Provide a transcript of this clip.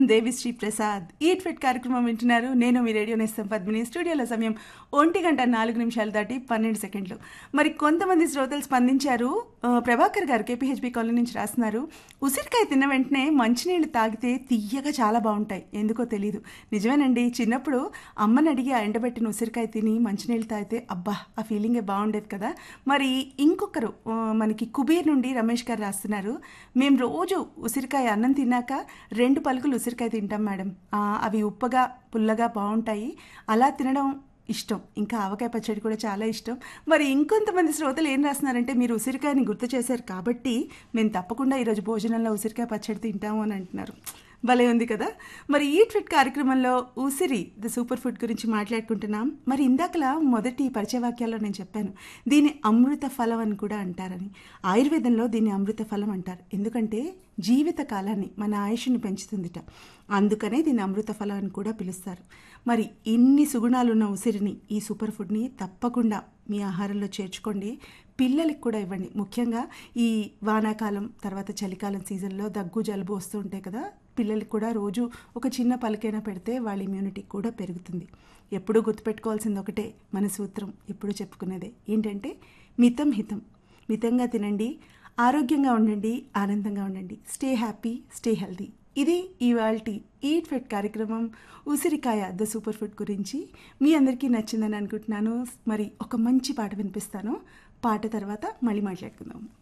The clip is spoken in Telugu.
దేవిశ్రీ ప్రసాద్ ఈట్ ఫిట్ కార్యక్రమం వింటున్నారు నేను మీ రేడియో నేస్తం పద్మిని స్టూడియోలో సమయం ఒంటి గంట నాలుగు నిమిషాలు దాటి పన్నెండు సెకండ్లు మరి కొంతమంది శ్రోతలు స్పందించారు ఆ, ప్రభాకర్ గారు కేపీహెచ్బి కాలనీ నుంచి రాస్తున్నారు ఉసిరికాయ తిన్న వెంటనే మంచినీళ్ళు తాగితే తీయగా చాలా బాగుంటాయి ఎందుకో తెలియదు నిజమేనండి చిన్నప్పుడు అమ్మని అడిగి ఆ ఎండబెట్టిన ఉసిరికాయ తిని మంచినీళ్ళు తాగితే అబ్బా ఆ ఫీలింగే బాగుండేది కదా మరి ఇంకొకరు ఆ, మనకి కుబేర్ నుండి రమేష్ గారు రాస్తున్నారు మేము రోజు ఉసిరికాయ అన్నం తిన్నాక రెండు పలుకులు ఉసిరికాయ తింటాం మేడం ఆ, అవి ఉప్పగా పుల్లగా బాగుంటాయి అలా తినడం ఇష్టం ఇంకా ఆవకాయ పచ్చడి కూడా చాలా ఇష్టం మరి ఇంకొంతమంది శ్రోతలు ఏం రాస్తున్నారంటే మీరు ఉసిరికాయని గుర్తు చేశారు కాబట్టి మేము తప్పకుండా ఈరోజు భోజనంలో ఉసిరికాయ పచ్చడి తింటాము అని అంటున్నారు భలే ఉంది కదా మరి ఈ ట్విట్ కార్యక్రమంలో ఉసిరి ద సూపర్ ఫుడ్ గురించి మాట్లాడుకుంటున్నాం మరి ఇందాకలా మొదటి పరిచయ వాక్యాల్లో నేను చెప్పాను దీని అమృత ఫలం అని కూడా అంటారని ఆయుర్వేదంలో దీన్ని అమృత ఫలం అంటారు ఎందుకంటే జీవిత కాలాన్ని మన ఆయుష్ని పెంచుతుందిట అందుకనే దీన్ని అమృత ఫలం అని కూడా పిలుస్తారు మరి ఇన్ని సుగుణాలున్న ఉసిరిని ఈ సూపర్ ఫుడ్ని తప్పకుండా మీ ఆహారంలో చేర్చుకోండి పిల్లలకి కూడా ఇవ్వండి ముఖ్యంగా ఈ వానాకాలం తర్వాత చలికాలం సీజన్లో దగ్గు జలుబు వస్తూ ఉంటాయి కదా పిల్లలకి కూడా రోజు ఒక చిన్న పలకైనా పెడితే వాళ్ళ ఇమ్యూనిటీ కూడా పెరుగుతుంది ఎప్పుడూ గుర్తుపెట్టుకోవాల్సింది ఒకటే మన సూత్రం ఎప్పుడు చెప్పుకునేదే ఏంటంటే మితం హితం మితంగా తినండి ఆరోగ్యంగా ఉండండి ఆనందంగా ఉండండి స్టే హ్యాపీ స్టే హెల్దీ ఇది ఇవాల్టి ఈట్ ఫిట్ కార్యక్రమం ఉసిరికాయ ద సూపర్ ఫుడ్ గురించి మీ అందరికీ నచ్చిందని అనుకుంటున్నాను మరి ఒక మంచి పాట వినిపిస్తాను పాట తర్వాత మళ్ళీ మాట్లాడుకుందాం